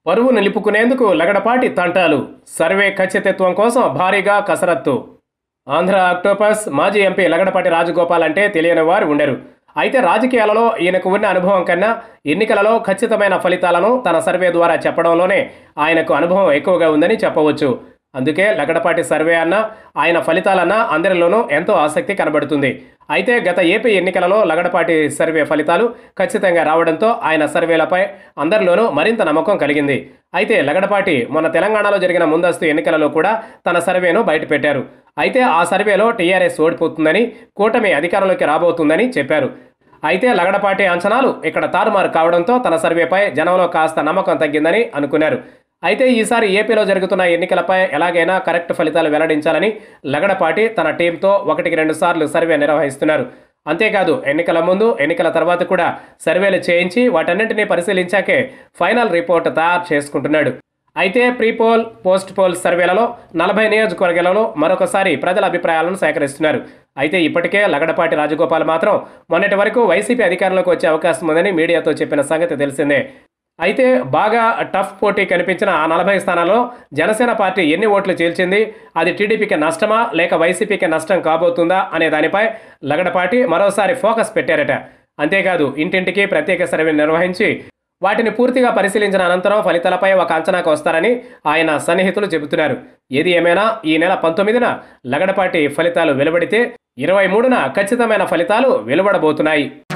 పరువు నిలుపుకునేందుకు లగడపాటి తంటాలు సర్వే ఖచ్చితత్వం కోసం భారీగా కసరత్తు ఆంధ్ర ఆక్టోపస్ మాజీ ఎంపీ లగడపాటి రాజగోపాల్ అంటే తెలియని వారు ఉండరు అయితే రాజకీయాలలో ఈయనకు ఉన్న అనుభవం కన్నా ఎన్నికలలో ఖచ్చితమైన ఫలితాలను తన సర్వే ద్వారా చెప్పడంలోనే ఆయనకు అనుభవం ఎక్కువగా ఉందని చెప్పవచ్చు అందుకే లగడపాటి సర్వే అన్న ఆయన ఫలితాలన్నా అందరిలోనూ ఎంతో ఆసక్తి కనబడుతుంది అయితే గత ఏపీ ఎన్నికలలో లగడపాటి సర్వే ఫలితాలు ఖచ్చితంగా రావడంతో ఆయన సర్వేలపై అందరిలోనూ మరింత నమ్మకం కలిగింది అయితే లగడపాటి మొన్న తెలంగాణలో జరిగిన ముందస్తు ఎన్నికలలో కూడా తన సర్వేను బయటపెట్టారు అయితే ఆ సర్వేలో టీఆర్ఎస్ ఓడిపోతుందని కూటమి అధికారంలోకి రాబోతుందని చెప్పారు అయితే లగడపాటి అంచనాలు ఇక్కడ తారుమారు కావడంతో తన సర్వేపై జనంలో కాస్త నమ్మకం తగ్గిందని అనుకున్నారు అయితే ఈసారి ఏపీలో జరుగుతున్న ఎన్నికలపై ఎలాగైనా కరెక్ట్ ఫలితాలు వెల్లడించాలని లగడపాటి తన టీంతో ఒకటికి రెండు సార్లు సర్వే నిర్వహిస్తున్నారు అంతేకాదు ఎన్నికల ముందు ఎన్నికల తర్వాత కూడా సర్వేలు చేయించి వాటన్నింటినీ పరిశీలించాకే ఫైనల్ రిపోర్ట్ తయారు చేసుకుంటున్నాడు అయితే ప్రీ పోల్ పోస్ట్ పోల్ సర్వేలలో నలభై నియోజకవర్గాలలో మరొకసారి ప్రజల అభిప్రాయాలను సేకరిస్తున్నారు అయితే ఇప్పటికే లగడపాటి రాజగోపాల్ మాత్రం మొన్నటి వరకు వైసీపీ అధికారంలోకి వచ్చే అవకాశం ఉందని మీడియాతో చెప్పిన సంగతి తెలిసిందే అయితే బాగా టఫ్ పోటీ కనిపించిన ఆ నలభై స్థానాల్లో జనసేన పార్టీ ఎన్ని ఓట్లు చీల్చింది అది టీడీపీకి నష్టమా లేక వైసీపీకి నష్టం కాబోతుందా అనే దానిపై లగడపాటి మరోసారి ఫోకస్ పెట్టారట అంతేకాదు ఇంటింటికి ప్రత్యేక సర్వే నిర్వహించి వాటిని పూర్తిగా పరిశీలించిన అనంతరం ఫలితాలపై ఒక అంచనాకు వస్తారని ఆయన సన్నిహితులు చెబుతున్నారు ఏది ఏమైనా ఈ నెల పంతొమ్మిదిన లగడపాటి ఫలితాలు వెలువడితే ఇరవై మూడున ఖచ్చితమైన ఫలితాలు వెలువడబోతున్నాయి